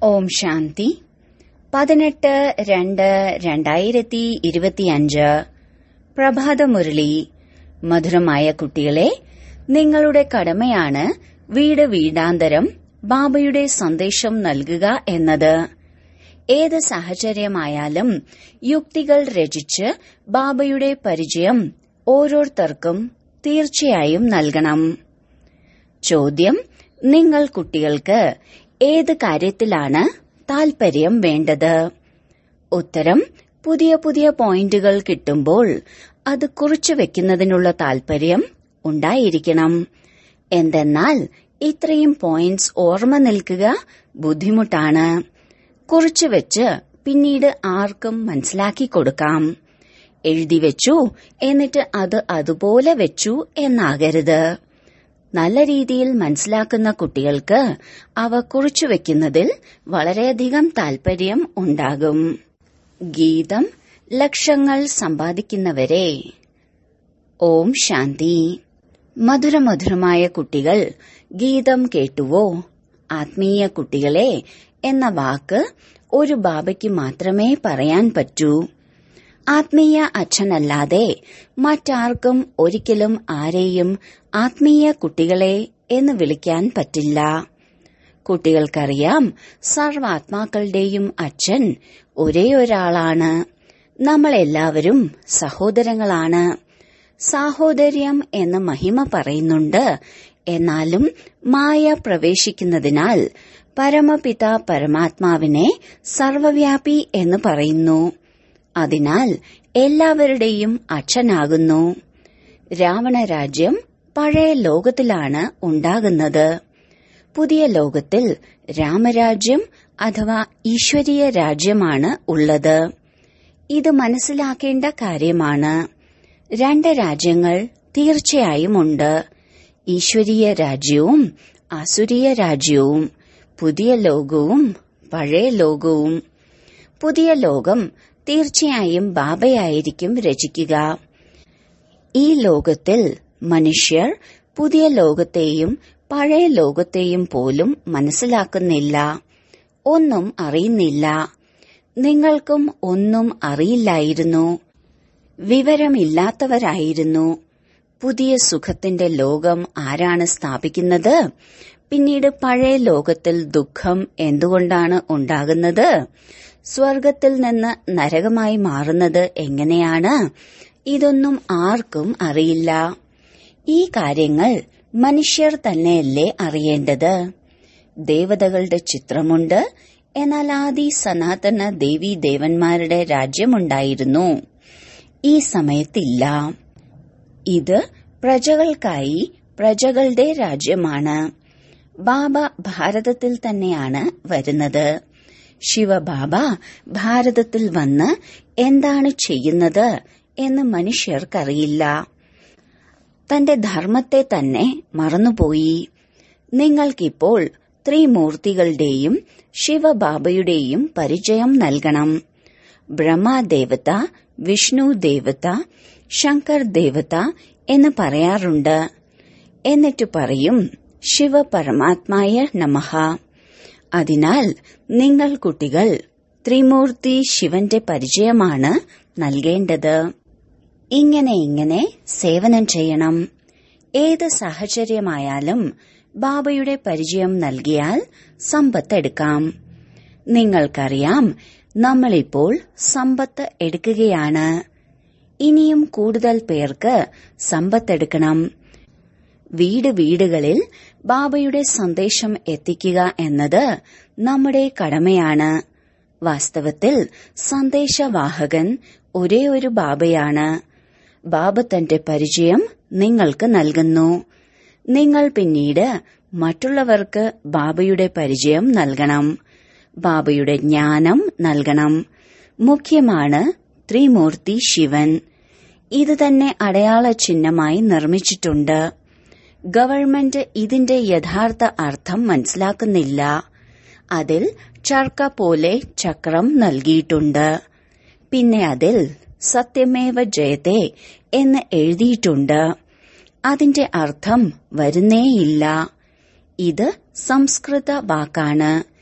ഓം ശാന്തി പതിനെട്ട് രണ്ട് രണ്ടായിരത്തി ഇരുപത്തിയഞ്ച് പ്രഭാതമുരളി മധുരമായ കുട്ടികളെ നിങ്ങളുടെ കടമയാണ് വീട് വീടാന്തരം ബാബയുടെ സന്ദേശം നൽകുക എന്നത് ഏത് സാഹചര്യമായാലും യുക്തികൾ രചിച്ച് ബാബയുടെ പരിചയം ഓരോരുത്തർക്കും തീർച്ചയായും നൽകണം ചോദ്യം നിങ്ങൾ കുട്ടികൾക്ക് ഏത് കാര്യത്തിലാണ് താൽപര്യം വേണ്ടത് ഉത്തരം പുതിയ പുതിയ പോയിന്റുകൾ കിട്ടുമ്പോൾ അത് കുറിച്ചു വെക്കുന്നതിനുള്ള താൽപര്യം ഉണ്ടായിരിക്കണം എന്തെന്നാൽ ഇത്രയും പോയിന്റ്സ് ഓർമ്മ നിൽക്കുക ബുദ്ധിമുട്ടാണ് കുറിച്ചു വെച്ച് പിന്നീട് ആർക്കും മനസ്സിലാക്കി കൊടുക്കാം എഴുതി വെച്ചു എന്നിട്ട് അത് അതുപോലെ വെച്ചു എന്നാകരുത് നല്ല രീതിയിൽ മനസ്സിലാക്കുന്ന കുട്ടികൾക്ക് അവ കുറിച്ചു വെക്കുന്നതിൽ വളരെയധികം താൽപര്യം ഉണ്ടാകും ഗീതം ലക്ഷങ്ങൾ സമ്പാദിക്കുന്നവരെ ഓം ശാന്തി മധുരമധുരമായ കുട്ടികൾ ഗീതം കേട്ടുവോ ആത്മീയ കുട്ടികളെ എന്ന വാക്ക് ഒരു ബാബയ്ക്ക് മാത്രമേ പറയാൻ പറ്റൂ ആത്മീയ അച്ഛനല്ലാതെ മറ്റാർക്കും ഒരിക്കലും ആരെയും ആത്മീയ കുട്ടികളെ എന്ന് വിളിക്കാൻ പറ്റില്ല കുട്ടികൾക്കറിയാം സർവാത്മാക്കളുടെയും അച്ഛൻ ഒരേ ഒരാളാണ് നമ്മളെല്ലാവരും സഹോദരങ്ങളാണ് സാഹോദര്യം എന്ന് മഹിമ പറയുന്നുണ്ട് എന്നാലും മായ പ്രവേശിക്കുന്നതിനാൽ പരമപിത പരമാത്മാവിനെ സർവവ്യാപി എന്ന് പറയുന്നു അതിനാൽ എല്ലാവരുടെയും അച്ഛനാകുന്നു രാവണരാജ്യം പഴയ ലോകത്തിലാണ് ഉണ്ടാകുന്നത് പുതിയ ലോകത്തിൽ രാമരാജ്യം അഥവാ ഈശ്വരീയ രാജ്യമാണ് ഉള്ളത് ഇത് മനസ്സിലാക്കേണ്ട കാര്യമാണ് രണ്ട് രാജ്യങ്ങൾ തീർച്ചയായും ഉണ്ട് ഈശ്വരീയ രാജ്യവും അസുരീയ രാജ്യവും പുതിയ ലോകവും പഴയ ലോകവും പുതിയ ലോകം തീർച്ചയായും ബാബയായിരിക്കും രചിക്കുക ഈ ലോകത്തിൽ മനുഷ്യർ പുതിയ ലോകത്തെയും പഴയ ലോകത്തെയും പോലും മനസ്സിലാക്കുന്നില്ല ഒന്നും അറിയുന്നില്ല നിങ്ങൾക്കും ഒന്നും അറിയില്ലായിരുന്നു വിവരമില്ലാത്തവരായിരുന്നു പുതിയ സുഖത്തിന്റെ ലോകം ആരാണ് സ്ഥാപിക്കുന്നത് പിന്നീട് പഴയ ലോകത്തിൽ ദുഃഖം എന്തുകൊണ്ടാണ് ഉണ്ടാകുന്നത് സ്വർഗത്തിൽ നിന്ന് നരകമായി മാറുന്നത് എങ്ങനെയാണ് ഇതൊന്നും ആർക്കും അറിയില്ല ഈ കാര്യങ്ങൾ മനുഷ്യർ തന്നെയല്ലേ അറിയേണ്ടത് ദേവതകളുടെ ചിത്രമുണ്ട് എന്നാൽ ആദി സനാതന ദേവി ദേവന്മാരുടെ രാജ്യമുണ്ടായിരുന്നു ഈ സമയത്തില്ല ഇത് പ്രജകൾക്കായി പ്രജകളുടെ രാജ്യമാണ് ബാബ ഭാരതത്തിൽ തന്നെയാണ് വരുന്നത് ശിവബാബ ഭാരതത്തിൽ വന്ന് എന്താണ് ചെയ്യുന്നത് എന്ന് മനുഷ്യർക്കറിയില്ല തന്റെ ധർമ്മത്തെ തന്നെ മറന്നുപോയി നിങ്ങൾക്കിപ്പോൾ ത്രിമൂർത്തികളുടെയും ശിവബാബയുടെയും പരിചയം നൽകണം ബ്രഹ്മദേവത വിഷ്ണു ദേവത ശങ്കർ ദേവത എന്ന് പറയാറുണ്ട് എന്നിട്ട് പറയും ശിവ പരമാത്മായ നമഃ അതിനാൽ നിങ്ങൾ കുട്ടികൾ ത്രിമൂർത്തി ശിവന്റെ പരിചയമാണ് നൽകേണ്ടത് ഇങ്ങനെ ഇങ്ങനെ സേവനം ചെയ്യണം ഏത് സാഹചര്യമായാലും ബാബയുടെ പരിചയം നൽകിയാൽ സമ്പത്ത് എടുക്കാം നിങ്ങൾക്കറിയാം നമ്മളിപ്പോൾ സമ്പത്ത് എടുക്കുകയാണ് ഇനിയും കൂടുതൽ പേർക്ക് സമ്പത്തെടുക്കണം വീട് വീടുകളിൽ ബാബയുടെ സന്ദേശം എത്തിക്കുക എന്നത് നമ്മുടെ കടമയാണ് വാസ്തവത്തിൽ സന്ദേശവാഹകൻ ഒരേ ഒരു ബാബയാണ് ബാബ തന്റെ പരിചയം നിങ്ങൾക്ക് നൽകുന്നു നിങ്ങൾ പിന്നീട് മറ്റുള്ളവർക്ക് ബാബയുടെ പരിചയം നൽകണം ബാബയുടെ ജ്ഞാനം നൽകണം മുഖ്യമാണ് ത്രിമൂർത്തി ശിവൻ ഇത് തന്നെ അടയാള ചിഹ്നമായി നിർമ്മിച്ചിട്ടുണ്ട് ഗവൺമെന്റ് ഇതിന്റെ യഥാർത്ഥ അർത്ഥം മനസ്സിലാക്കുന്നില്ല അതിൽ ചർക്ക പോലെ ചക്രം നൽകിയിട്ടുണ്ട് പിന്നെ അതിൽ സത്യമേവ ജയത്തെ എന്ന് എഴുതിയിട്ടുണ്ട് അതിന്റെ അർത്ഥം വരുന്നേയില്ല ഇത് സംസ്കൃത വാക്കാണ്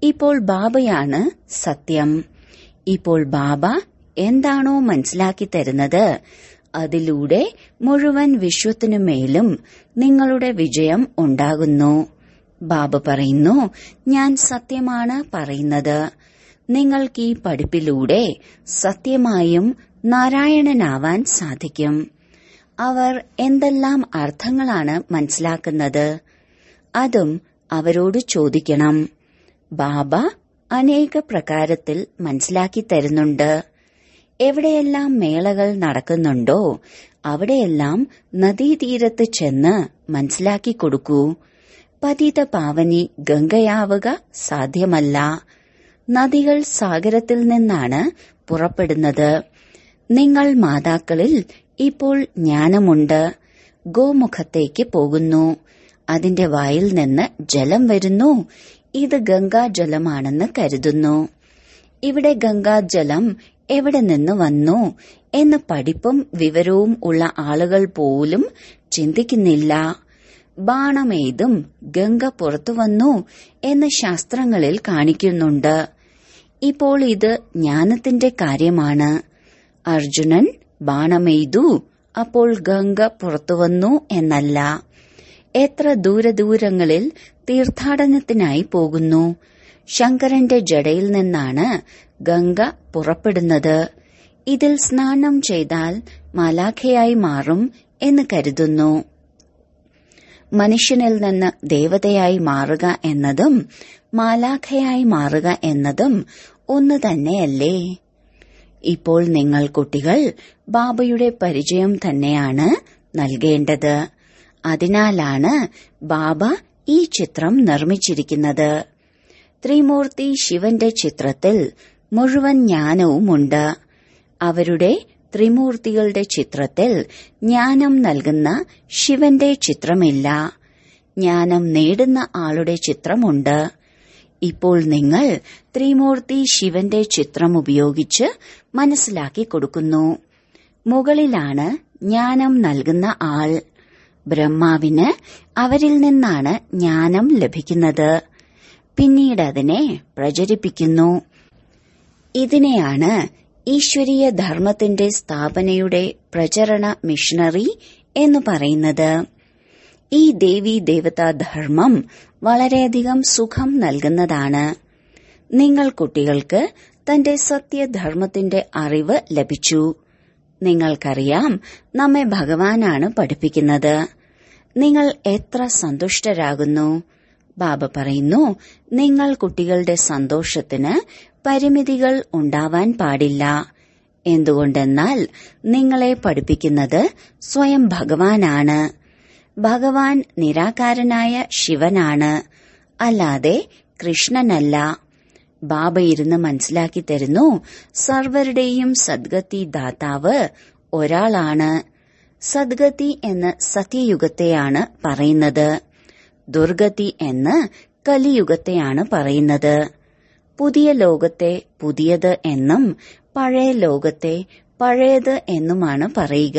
ഇപ്പോൾ ബാബയാണ് സത്യം ഇപ്പോൾ ബാബ എന്താണോ മനസ്സിലാക്കി തരുന്നത് അതിലൂടെ മുഴുവൻ വിശ്വത്തിനു മേലും നിങ്ങളുടെ വിജയം ഉണ്ടാകുന്നു ബാബ പറയുന്നു ഞാൻ സത്യമാണ് പറയുന്നത് നിങ്ങൾക്ക് ഈ പഠിപ്പിലൂടെ സത്യമായും നാരായണനാവാൻ സാധിക്കും അവർ എന്തെല്ലാം അർത്ഥങ്ങളാണ് മനസ്സിലാക്കുന്നത് അതും അവരോട് ചോദിക്കണം ബാബ അനേക പ്രകാരത്തിൽ മനസ്സിലാക്കി തരുന്നുണ്ട് എവിടെയെല്ലാം മേളകൾ നടക്കുന്നുണ്ടോ അവിടെയെല്ലാം നദീതീരത്ത് ചെന്ന് മനസ്സിലാക്കി കൊടുക്കൂ പതിത പാവനി ഗംഗയാവുക സാധ്യമല്ല നദികൾ സാഗരത്തിൽ നിന്നാണ് പുറപ്പെടുന്നത് നിങ്ങൾ മാതാക്കളിൽ ഇപ്പോൾ ജ്ഞാനമുണ്ട് ഗോമുഖത്തേക്ക് പോകുന്നു അതിന്റെ വായിൽ നിന്ന് ജലം വരുന്നു ഇത് ഗംഗാജലമാണെന്ന് കരുതുന്നു ഇവിടെ ഗംഗാജലം എവിടെ നിന്ന് വന്നു എന്ന് പഠിപ്പും വിവരവും ഉള്ള ആളുകൾ പോലും ചിന്തിക്കുന്നില്ല ബാണമേതും ഗംഗ പുറത്തു വന്നു എന്ന് ശാസ്ത്രങ്ങളിൽ കാണിക്കുന്നുണ്ട് ഇപ്പോൾ ഇത് ജ്ഞാനത്തിന്റെ കാര്യമാണ് അർജുനൻ ബാണമെയ്തു അപ്പോൾ ഗംഗ പുറത്തുവന്നു എന്നല്ല എത്ര ദൂരദൂരങ്ങളിൽ തീർത്ഥാടനത്തിനായി പോകുന്നു ശങ്കരന്റെ ജടയിൽ നിന്നാണ് ഗംഗ പുറപ്പെടുന്നത് ഇതിൽ സ്നാനം ചെയ്താൽ മാലാഖയായി മാറും എന്ന് കരുതുന്നു മനുഷ്യനിൽ നിന്ന് ദേവതയായി മാറുക എന്നതും മാലാഖയായി മാറുക എന്നതും ഒന്ന് തന്നെയല്ലേ ഇപ്പോൾ നിങ്ങൾ കുട്ടികൾ ബാബയുടെ പരിചയം തന്നെയാണ് നൽകേണ്ടത് അതിനാലാണ് ബാബ ഈ ചിത്രം നിർമ്മിച്ചിരിക്കുന്നത് ത്രിമൂർത്തി ശിവന്റെ ചിത്രത്തിൽ മുഴുവൻ ജ്ഞാനവുമുണ്ട് അവരുടെ ത്രിമൂർത്തികളുടെ ചിത്രത്തിൽ ജ്ഞാനം നൽകുന്ന ശിവന്റെ ചിത്രമില്ല ജ്ഞാനം നേടുന്ന ആളുടെ ചിത്രമുണ്ട് ഇപ്പോൾ നിങ്ങൾ ത്രിമൂർത്തി ശിവന്റെ ചിത്രം ഉപയോഗിച്ച് മനസ്സിലാക്കി കൊടുക്കുന്നു മുകളിലാണ് ജ്ഞാനം നൽകുന്ന ആൾ ബ്രഹ്മാവിന് അവരിൽ നിന്നാണ് ജ്ഞാനം ലഭിക്കുന്നത് പിന്നീട് അതിനെ പ്രചരിപ്പിക്കുന്നു ഇതിനെയാണ് ഈശ്വരീയ ധർമ്മത്തിന്റെ സ്ഥാപനയുടെ പ്രചരണ മിഷണറി എന്ന് പറയുന്നത് ഈ ദേവി ദേവതാ ധർമ്മം വളരെയധികം സുഖം നൽകുന്നതാണ് നിങ്ങൾ കുട്ടികൾക്ക് തന്റെ സത്യധർമ്മത്തിന്റെ അറിവ് ലഭിച്ചു നിങ്ങൾക്കറിയാം നമ്മെ ഭഗവാനാണ് പഠിപ്പിക്കുന്നത് നിങ്ങൾ എത്ര സന്തുഷ്ടരാകുന്നു ബാബ പറയുന്നു നിങ്ങൾ കുട്ടികളുടെ സന്തോഷത്തിന് പരിമിതികൾ ഉണ്ടാവാൻ പാടില്ല എന്തുകൊണ്ടെന്നാൽ നിങ്ങളെ പഠിപ്പിക്കുന്നത് സ്വയം ഭഗവാനാണ് ഭഗവാൻ നിരാകാരനായ ശിവനാണ് അല്ലാതെ കൃഷ്ണനല്ല ബാബ ഇരുന്ന് മനസ്സിലാക്കി തരുന്നു സർവരുടെയും സദ്ഗതി ദാതാവ് ഒരാളാണ് സദ്ഗതി എന്ന് സത്യയുഗത്തെയാണ് പറയുന്നത് ദുർഗതി എന്ന് കലിയുഗത്തെയാണ് പറയുന്നത് പുതിയ ലോകത്തെ പുതിയത് എന്നും പഴയ ലോകത്തെ പഴയത് എന്നുമാണ് പറയുക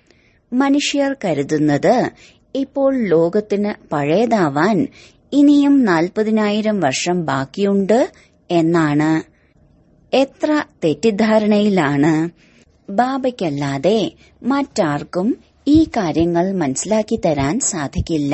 മനുഷ്യർ കരുതുന്നത് ഇപ്പോൾ ലോകത്തിന് പഴയതാവാൻ ഇനിയും നാൽപ്പതിനായിരം വർഷം ബാക്കിയുണ്ട് എന്നാണ് എത്ര തെറ്റിദ്ധാരണയിലാണ് ബാബയ്ക്കല്ലാതെ മറ്റാർക്കും ഈ കാര്യങ്ങൾ മനസ്സിലാക്കി തരാൻ സാധിക്കില്ല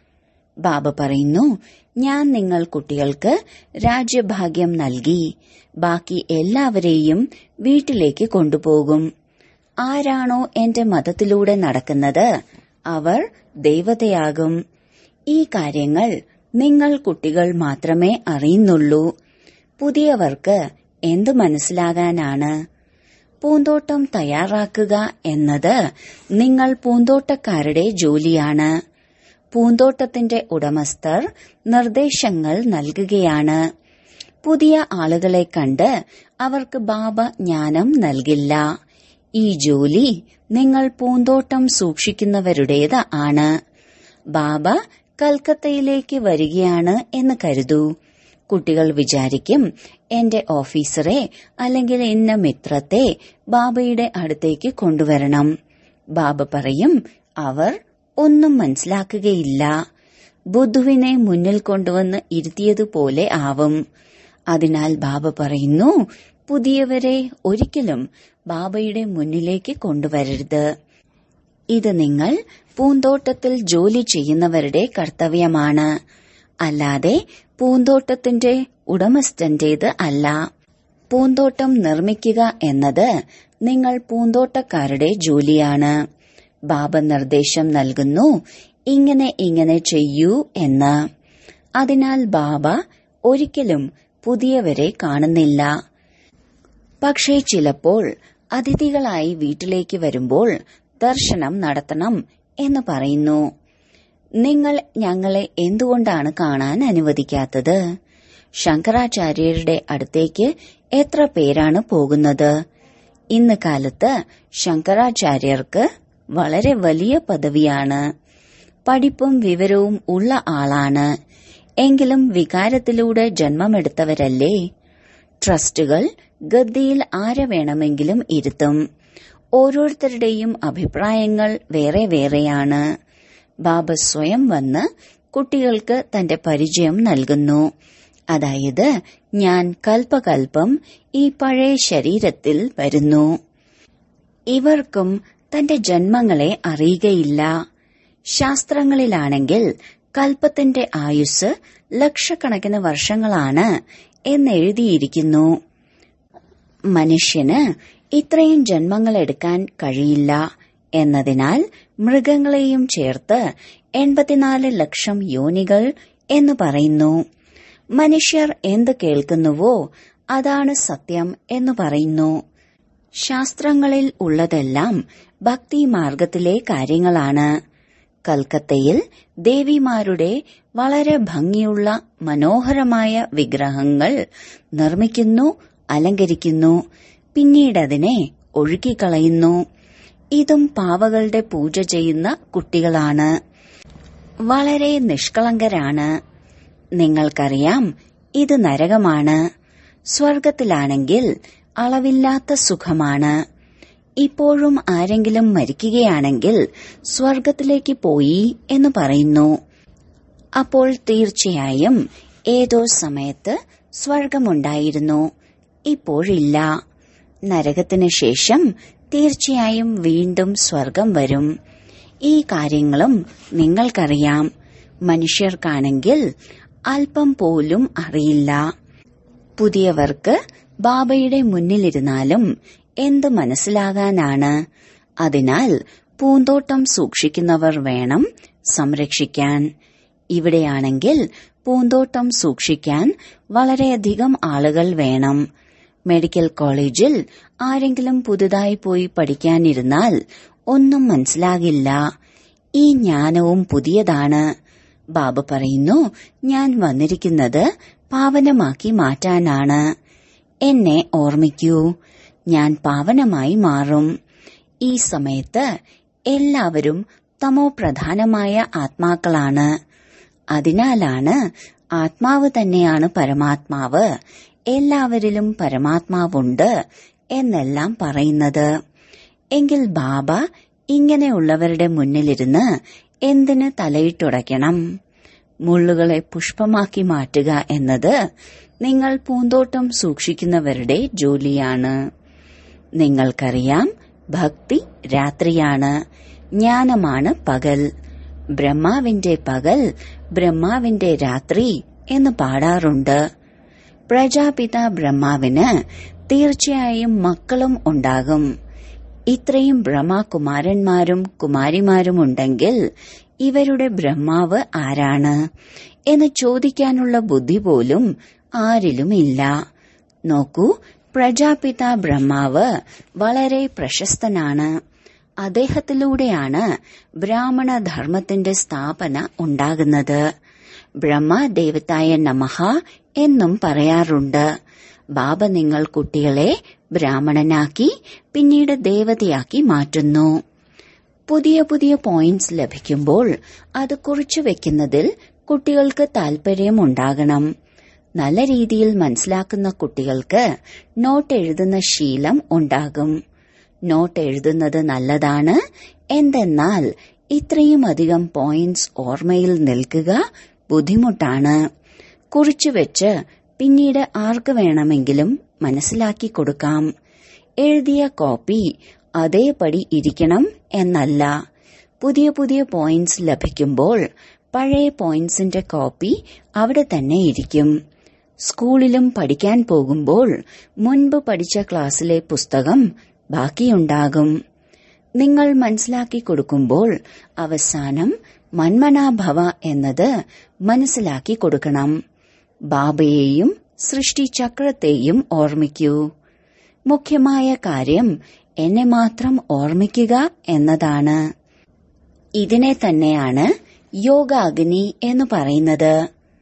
ബാബ പറയുന്നു ഞാൻ നിങ്ങൾ കുട്ടികൾക്ക് രാജ്യഭാഗ്യം നൽകി ബാക്കി എല്ലാവരെയും വീട്ടിലേക്ക് കൊണ്ടുപോകും ആരാണോ എന്റെ മതത്തിലൂടെ നടക്കുന്നത് അവർ ദേവതയാകും ഈ കാര്യങ്ങൾ നിങ്ങൾ കുട്ടികൾ മാത്രമേ അറിയുന്നുള്ളൂ പുതിയവർക്ക് എന്ത് മനസ്സിലാകാനാണ് പൂന്തോട്ടം തയ്യാറാക്കുക എന്നത് നിങ്ങൾ പൂന്തോട്ടക്കാരുടെ ജോലിയാണ് പൂന്തോട്ടത്തിന്റെ ഉടമസ്ഥർ നിർദ്ദേശങ്ങൾ നൽകുകയാണ് പുതിയ ആളുകളെ കണ്ട് അവർക്ക് ബാബ ജ്ഞാനം നൽകില്ല ഈ ജോലി നിങ്ങൾ പൂന്തോട്ടം സൂക്ഷിക്കുന്നവരുടേത് ആണ് ബാബ കൽക്കത്തയിലേക്ക് വരികയാണ് എന്ന് കരുതൂ കുട്ടികൾ വിചാരിക്കും എന്റെ ഓഫീസറെ അല്ലെങ്കിൽ ഇന്ന മിത്രത്തെ ബാബയുടെ അടുത്തേക്ക് കൊണ്ടുവരണം ബാബ പറയും അവർ ഒന്നും മനസ്സിലാക്കുകയില്ല ബുദ്ധുവിനെ മുന്നിൽ കൊണ്ടുവന്ന് ഇരുത്തിയതുപോലെ ആവും അതിനാൽ ബാബ പറയുന്നു പുതിയവരെ ഒരിക്കലും ബാബയുടെ മുന്നിലേക്ക് കൊണ്ടുവരരുത് ഇത് നിങ്ങൾ പൂന്തോട്ടത്തിൽ ജോലി ചെയ്യുന്നവരുടെ കർത്തവ്യമാണ് അല്ലാതെ പൂന്തോട്ടത്തിന്റെ ഉടമസ്ഥന്റേത് അല്ല പൂന്തോട്ടം നിർമ്മിക്കുക എന്നത് നിങ്ങൾ പൂന്തോട്ടക്കാരുടെ ജോലിയാണ് ബാബ നിർദ്ദേശം നൽകുന്നു ഇങ്ങനെ ഇങ്ങനെ ചെയ്യൂ എന്ന് അതിനാൽ ബാബ ഒരിക്കലും പുതിയവരെ കാണുന്നില്ല പക്ഷേ ചിലപ്പോൾ അതിഥികളായി വീട്ടിലേക്ക് വരുമ്പോൾ ദർശനം നടത്തണം എന്ന് പറയുന്നു നിങ്ങൾ ഞങ്ങളെ എന്തുകൊണ്ടാണ് കാണാൻ അനുവദിക്കാത്തത് ശങ്കരാചാര്യരുടെ അടുത്തേക്ക് എത്ര പേരാണ് പോകുന്നത് ഇന്ന് കാലത്ത് ശങ്കരാചാര്യർക്ക് വളരെ വലിയ പദവിയാണ് പഠിപ്പും വിവരവും ഉള്ള ആളാണ് എങ്കിലും വികാരത്തിലൂടെ ജന്മമെടുത്തവരല്ലേ ട്രസ്റ്റുകൾ ഗദ്ദിയിൽ ആരെ വേണമെങ്കിലും ഇരുത്തും ഓരോരുത്തരുടെയും അഭിപ്രായങ്ങൾ വേറെ വേറെയാണ് ബാബ സ്വയം വന്ന് കുട്ടികൾക്ക് തന്റെ പരിചയം നൽകുന്നു അതായത് ഞാൻ കൽപ്പകൽപ്പം ഈ പഴയ ശരീരത്തിൽ വരുന്നു ഇവർക്കും തന്റെ ജന്മങ്ങളെ അറിയുകയില്ല ശാസ്ത്രങ്ങളിലാണെങ്കിൽ കൽപ്പത്തിന്റെ ആയുസ് ലക്ഷക്കണക്കിന് വർഷങ്ങളാണ് എന്നെഴുതിയിരിക്കുന്നു മനുഷ്യന് ഇത്രയും ജന്മങ്ങൾ എടുക്കാൻ കഴിയില്ല എന്നതിനാൽ മൃഗങ്ങളെയും ചേർത്ത് എൺപത്തിനാല് ലക്ഷം യോനികൾ എന്ന് പറയുന്നു മനുഷ്യർ എന്ത് കേൾക്കുന്നുവോ അതാണ് സത്യം എന്ന് പറയുന്നു ശാസ്ത്രങ്ങളിൽ ഉള്ളതെല്ലാം ഭക്തി മാർഗത്തിലെ കാര്യങ്ങളാണ് കൽക്കത്തയിൽ ദേവിമാരുടെ വളരെ ഭംഗിയുള്ള മനോഹരമായ വിഗ്രഹങ്ങൾ നിർമ്മിക്കുന്നു അലങ്കരിക്കുന്നു പിന്നീടതിനെ ഒഴുക്കിക്കളയുന്നു ഇതും പാവകളുടെ പൂജ ചെയ്യുന്ന കുട്ടികളാണ് വളരെ നിഷ്കളങ്കരാണ് നിങ്ങൾക്കറിയാം ഇത് നരകമാണ് സ്വർഗത്തിലാണെങ്കിൽ അളവില്ലാത്ത സുഖമാണ് ഇപ്പോഴും ആരെങ്കിലും മരിക്കുകയാണെങ്കിൽ സ്വർഗത്തിലേക്ക് പോയി എന്ന് പറയുന്നു അപ്പോൾ തീർച്ചയായും ഏതോ സമയത്ത് സ്വർഗമുണ്ടായിരുന്നു ഇപ്പോഴില്ല നരകത്തിനു ശേഷം തീർച്ചയായും വീണ്ടും സ്വർഗം വരും ഈ കാര്യങ്ങളും നിങ്ങൾക്കറിയാം മനുഷ്യർക്കാണെങ്കിൽ അല്പം പോലും അറിയില്ല പുതിയവർക്ക് ബാബയുടെ മുന്നിലിരുന്നാലും എന്ത് മനസ്സിലാകാനാണ് അതിനാൽ പൂന്തോട്ടം സൂക്ഷിക്കുന്നവർ വേണം സംരക്ഷിക്കാൻ ഇവിടെയാണെങ്കിൽ പൂന്തോട്ടം സൂക്ഷിക്കാൻ വളരെയധികം ആളുകൾ വേണം മെഡിക്കൽ കോളേജിൽ ആരെങ്കിലും പുതുതായി പോയി പഠിക്കാനിരുന്നാൽ ഒന്നും മനസ്സിലാകില്ല ഈ ജ്ഞാനവും പുതിയതാണ് ബാബ പറയുന്നു ഞാൻ വന്നിരിക്കുന്നത് പാവനമാക്കി മാറ്റാനാണ് എന്നെ ഓർമ്മിക്കൂ ഞാൻ പാവനമായി മാറും ഈ സമയത്ത് എല്ലാവരും തമോ പ്രധാനമായ ആത്മാക്കളാണ് അതിനാലാണ് ആത്മാവ് തന്നെയാണ് പരമാത്മാവ് എല്ലാവരിലും പരമാത്മാവുണ്ട് എന്നെല്ലാം പറയുന്നത് എങ്കിൽ ബാബ ഇങ്ങനെയുള്ളവരുടെ മുന്നിലിരുന്ന് എന്തിന് തലയിട്ടുടയ്ക്കണം മുള്ളുകളെ പുഷ്പമാക്കി മാറ്റുക എന്നത് നിങ്ങൾ പൂന്തോട്ടം സൂക്ഷിക്കുന്നവരുടെ ജോലിയാണ് നിങ്ങൾക്കറിയാം ഭക്തി രാത്രിയാണ് ജ്ഞാനമാണ് പകൽ ബ്രഹ്മാവിന്റെ പകൽ ബ്രഹ്മാവിന്റെ രാത്രി എന്ന് പാടാറുണ്ട് പ്രജാപിത ബ്രഹ്മാവിന് തീർച്ചയായും മക്കളും ഉണ്ടാകും ഇത്രയും ബ്രഹ്മകുമാരന്മാരും കുമാരിമാരും ഉണ്ടെങ്കിൽ ഇവരുടെ ബ്രഹ്മാവ് ആരാണ് എന്ന് ചോദിക്കാനുള്ള ബുദ്ധി പോലും ആരിലുമില്ല നോക്കൂ പ്രജാപിത ബ്രഹ്മാവ് വളരെ പ്രശസ്തനാണ് അദ്ദേഹത്തിലൂടെയാണ് ബ്രാഹ്മണ ധർമ്മത്തിന്റെ സ്ഥാപന ഉണ്ടാകുന്നത് ബ്രഹ്മദേവതായ നമഹ എന്നും പറയാറുണ്ട് ബാബ നിങ്ങൾ കുട്ടികളെ ബ്രാഹ്മണനാക്കി പിന്നീട് ദേവതയാക്കി മാറ്റുന്നു പുതിയ പുതിയ പോയിന്റ്സ് ലഭിക്കുമ്പോൾ അത് കുറിച്ചു വെക്കുന്നതിൽ കുട്ടികൾക്ക് താൽപര്യമുണ്ടാകണം നല്ല രീതിയിൽ മനസ്സിലാക്കുന്ന കുട്ടികൾക്ക് നോട്ട് എഴുതുന്ന ശീലം ഉണ്ടാകും നോട്ട് എഴുതുന്നത് നല്ലതാണ് എന്തെന്നാൽ ഇത്രയും അധികം പോയിന്റ്സ് ഓർമ്മയിൽ നിൽക്കുക ബുദ്ധിമുട്ടാണ് കുറിച്ചുവെച്ച് പിന്നീട് ആർക്ക് വേണമെങ്കിലും മനസ്സിലാക്കി കൊടുക്കാം എഴുതിയ കോപ്പി അതേപടി ഇരിക്കണം എന്നല്ല പുതിയ പുതിയ പോയിന്റ്സ് ലഭിക്കുമ്പോൾ പഴയ പോയിന്റ്സിന്റെ കോപ്പി അവിടെ തന്നെ ഇരിക്കും സ്കൂളിലും പഠിക്കാൻ പോകുമ്പോൾ മുൻപ് പഠിച്ച ക്ലാസ്സിലെ പുസ്തകം ബാക്കിയുണ്ടാകും നിങ്ങൾ മനസ്സിലാക്കി കൊടുക്കുമ്പോൾ അവസാനം മന്മനാഭവ എന്നത് മനസ്സിലാക്കി കൊടുക്കണം ബാബയെയും സൃഷ്ടിചക്രത്തെയും ഓർമ്മിക്കൂ മുഖ്യമായ കാര്യം എന്നെ മാത്രം ഓർമ്മിക്കുക എന്നതാണ് ഇതിനെ തന്നെയാണ് യോഗാഗ്നി എന്ന് പറയുന്നത്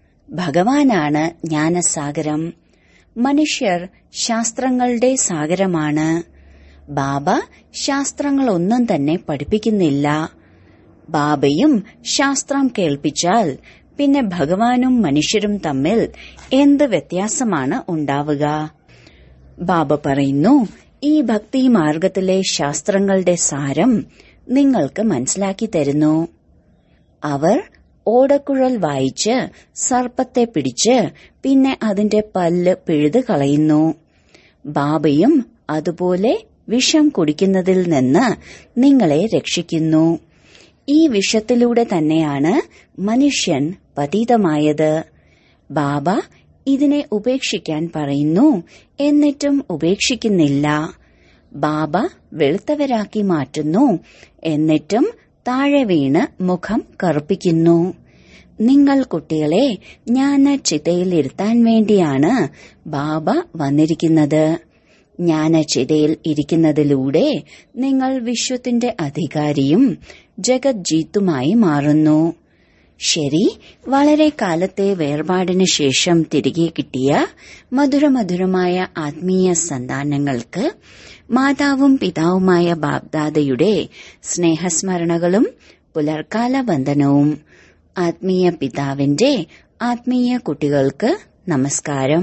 ഭഗവാനാണ് ജ്ഞാനസാഗരം മനുഷ്യർ ശാസ്ത്രങ്ങളുടെ സാഗരമാണ് ബാബ ശാസ്ത്രങ്ങളൊന്നും തന്നെ പഠിപ്പിക്കുന്നില്ല ബാബയും ശാസ്ത്രം കേൾപ്പിച്ചാൽ പിന്നെ ഭഗവാനും മനുഷ്യരും തമ്മിൽ എന്ത് വ്യത്യാസമാണ് ഉണ്ടാവുക ബാബ പറയുന്നു ഈ ഭക്തി മാർഗത്തിലെ ശാസ്ത്രങ്ങളുടെ സാരം നിങ്ങൾക്ക് മനസ്സിലാക്കി തരുന്നു അവർ ഓടക്കുഴൽ വായിച്ച് സർപ്പത്തെ പിടിച്ച് പിന്നെ അതിന്റെ പല്ല് പിഴുത് കളയുന്നു ബാബയും അതുപോലെ വിഷം കുടിക്കുന്നതിൽ നിന്ന് നിങ്ങളെ രക്ഷിക്കുന്നു ഈ വിഷത്തിലൂടെ തന്നെയാണ് മനുഷ്യൻ പതീതമായത് ബാബ ഇതിനെ ഉപേക്ഷിക്കാൻ പറയുന്നു എന്നിട്ടും ഉപേക്ഷിക്കുന്നില്ല ബാബ വെളുത്തവരാക്കി മാറ്റുന്നു എന്നിട്ടും താഴെ വീണ് മുഖം കറുപ്പിക്കുന്നു നിങ്ങൾ കുട്ടികളെ ജ്ഞാന ചിതയിൽ ഇരുത്താൻ വേണ്ടിയാണ് ബാബ വന്നിരിക്കുന്നത് ജ്ഞാനചിതയിൽ ഇരിക്കുന്നതിലൂടെ നിങ്ങൾ വിശ്വത്തിന്റെ അധികാരിയും ജഗജ്ജീത്തുമായി മാറുന്നു ശരി വളരെ കാലത്തെ വേർപാടിന് ശേഷം തിരികെ കിട്ടിയ മധുരമധുരമായ ആത്മീയ സന്താനങ്ങൾക്ക് മാതാവും പിതാവുമായ ബാബ്ദാദയുടെ സ്നേഹസ്മരണകളും പുലർക്കാല ബന്ധനവും ആത്മീയ പിതാവിന്റെ ആത്മീയ കുട്ടികൾക്ക് നമസ്കാരം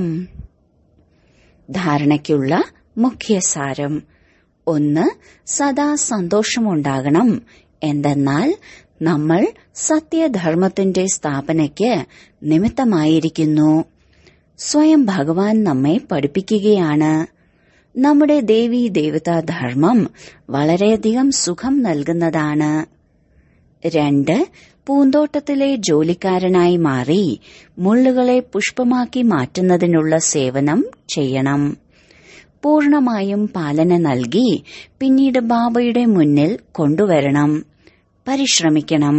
ധാരണയ്ക്കുള്ള മുഖ്യസാരം ഒന്ന് സദാ സന്തോഷമുണ്ടാകണം എന്തെന്നാൽ നമ്മൾ സത്യധർമ്മത്തിന്റെ സ്ഥാപനയ്ക്ക് നിമിത്തമായിരിക്കുന്നു സ്വയം ഭഗവാൻ നമ്മെ പഠിപ്പിക്കുകയാണ് നമ്മുടെ ദേവീ ദേവതാ ധർമ്മം വളരെയധികം സുഖം നൽകുന്നതാണ് രണ്ട് പൂന്തോട്ടത്തിലെ ജോലിക്കാരനായി മാറി മുള്ളുകളെ പുഷ്പമാക്കി മാറ്റുന്നതിനുള്ള സേവനം ചെയ്യണം പൂർണമായും പാലന നൽകി പിന്നീട് ബാബയുടെ മുന്നിൽ കൊണ്ടുവരണം പരിശ്രമിക്കണം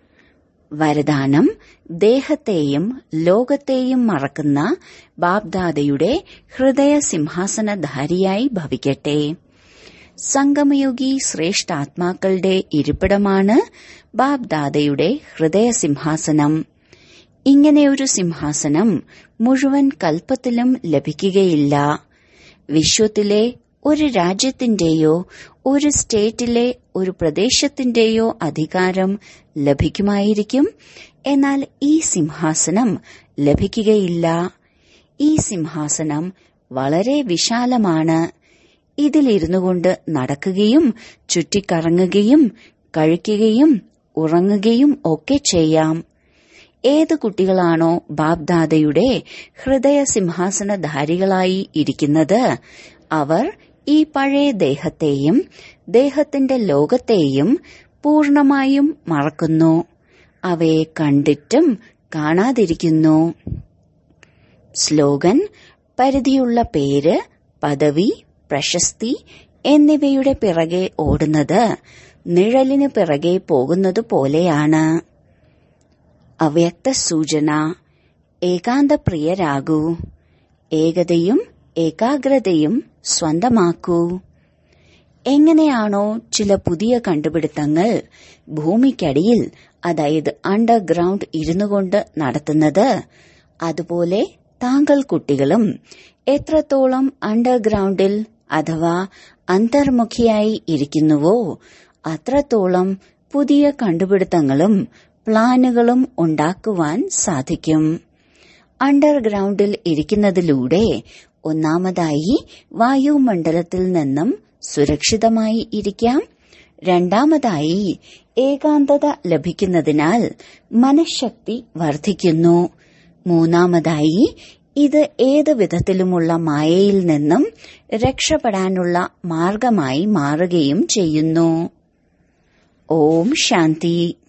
വരദാനം ദേഹത്തെയും ലോകത്തെയും മറക്കുന്ന ബാബ്ദാദയുടെ ഹൃദയ സിംഹാസനധാരിയായി ഭവിക്കട്ടെ സംഗമയുഗി ശ്രേഷ്ഠാത്മാക്കളുടെ ഇരിപ്പിടമാണ് ബാബ്ദാദയുടെ ഹൃദയ സിംഹാസനം ഇങ്ങനെയൊരു സിംഹാസനം മുഴുവൻ കൽപ്പത്തിലും ലഭിക്കുകയില്ല വിശ്വത്തിലെ ഒരു രാജ്യത്തിന്റെയോ ഒരു സ്റ്റേറ്റിലെ ഒരു പ്രദേശത്തിന്റെയോ അധികാരം ലഭിക്കുമായിരിക്കും എന്നാൽ ഈ സിംഹാസനം ലഭിക്കുകയില്ല ഈ സിംഹാസനം വളരെ വിശാലമാണ് ഇതിലിരുന്നു കൊണ്ട് നടക്കുകയും ചുറ്റിക്കറങ്ങുകയും കഴിക്കുകയും ഉറങ്ങുകയും ഒക്കെ ചെയ്യാം ഏത് കുട്ടികളാണോ ബാബ്ദാദയുടെ ഹൃദയ സിംഹാസനധാരികളായി ഇരിക്കുന്നത് അവർ ഈ പഴയ ദേഹത്തെയും ദേഹത്തിന്റെ ലോകത്തെയും പൂർണമായും മറക്കുന്നു അവയെ കണ്ടിട്ടും കാണാതിരിക്കുന്നു സ്ലോഗൻ പരിധിയുള്ള പേര് പദവി പ്രശസ്തി എന്നിവയുടെ പിറകെ ഓടുന്നത് നിഴലിന് പിറകെ പോകുന്നത് പോലെയാണ് അവ്യക്ത സൂചന ഏകാന്തപ്രിയരാകൂ ഏകതയും ഏകാഗ്രതയും സ്വന്തമാക്കൂ എങ്ങനെയാണോ ചില പുതിയ കണ്ടുപിടുത്തങ്ങൾ ഭൂമിക്കടിയിൽ അതായത് അണ്ടർഗ്രൗണ്ട് ഇരുന്നു കൊണ്ട് നടത്തുന്നത് അതുപോലെ താങ്കൾ കുട്ടികളും എത്രത്തോളം അണ്ടർഗ്രൗണ്ടിൽ അഥവാ അന്തർമുഖിയായി ഇരിക്കുന്നുവോ അത്രത്തോളം പുതിയ കണ്ടുപിടുത്തങ്ങളും പ്ലാനുകളും ഉണ്ടാക്കുവാൻ സാധിക്കും അണ്ടർഗ്രൗണ്ടിൽ ഇരിക്കുന്നതിലൂടെ ഒന്നാമതായി വായുമണ്ഡലത്തിൽ നിന്നും സുരക്ഷിതമായി ഇരിക്കാം രണ്ടാമതായി ഏകാന്തത ലഭിക്കുന്നതിനാൽ മനഃശക്തി വർദ്ധിക്കുന്നു മൂന്നാമതായി ഇത് ഏത് വിധത്തിലുമുള്ള മായയിൽ നിന്നും രക്ഷപ്പെടാനുള്ള മാർഗമായി മാറുകയും ചെയ്യുന്നു ഓം ശാന്തി